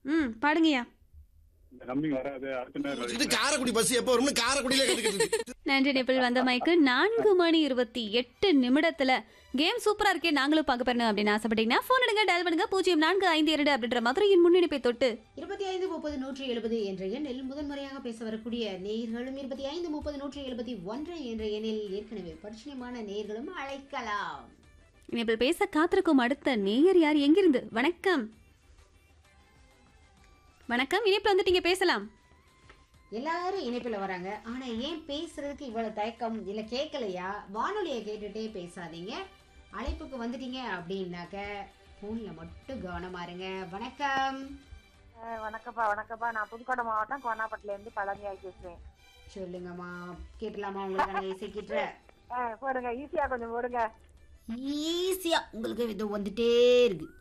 ம் பாடுங்கய்யா இந்த நம்பிக்கை வராது அடுத்த நேரம் இது காரைக்குடி பஸ் எப்போ வரும்னு காரைக்குடியில கத்துக்கிட்டு இருக்கு. நன்றி நிப்பிள் வந்த மைக்கு நான்கு மணி இருபத்தி எட்டு நிமிடத்துல கேம் சூப்பரா இருக்கே நாங்களும் பார்க்க போறணும் அப்படின்னு ஆசைப்பட்டீங்கன்னா ஃபோன் எடுங்க டயல் பண்ணுங்க பூஜ்ஜியம் நான்கு ஐந்து இரண்டு அப்படின்ற மதுரையின் முன்னெடுப்பை தொட்டு இருபத்தி ஐந்து முப்பது நூற்றி எழுபது என்ற எண்ணில் முதன்முறையாக பேச வரக்கூடிய நேயர்களும் இருபத்தி ஐந்து முப்பது நூற்றி எழுபத்தி ஒன்று என்ற எண்ணில் ஏற்கனவே பரிச்சயமான நேயர்களும் அழைக்கலாம் இனிப்பில் பேச காத்திருக்கும் அடுத்த நேயர் யார் எங்கிருந்து வணக்கம் வணக்கம் இனிப்பில் வந்துட்டீங்க பேசலாம் எல்லாரும் இணைப்பில் வராங்க ஆனா ஏன் பேசுறதுக்கு இவ்வளவு தயக்கம் இல்ல கேட்கலையா வானொலியை கேட்டுட்டே பேசாதீங்க அழைப்புக்கு வந்துட்டீங்க அப்படின்னாக்க போன்ல மட்டும் கவனமா இருங்க வணக்கம் அஹ் வணக்கம்ப்பா வணக்கம்ப்பா நான் புதுக்கோட்டை மாவட்டம் கோனாப்பட்டில இருந்து பழனியாய் பேசுறேன் சொல்லுங்கம்மா கேட்கலாமா உங்களுக்கான இசைக்கிட்ட அஹ் போடுங்க ஈஸியா கொஞ்சம் போடுங்க ஈஸியா உங்களுக்கு இது வந்துட்டே இருக்கு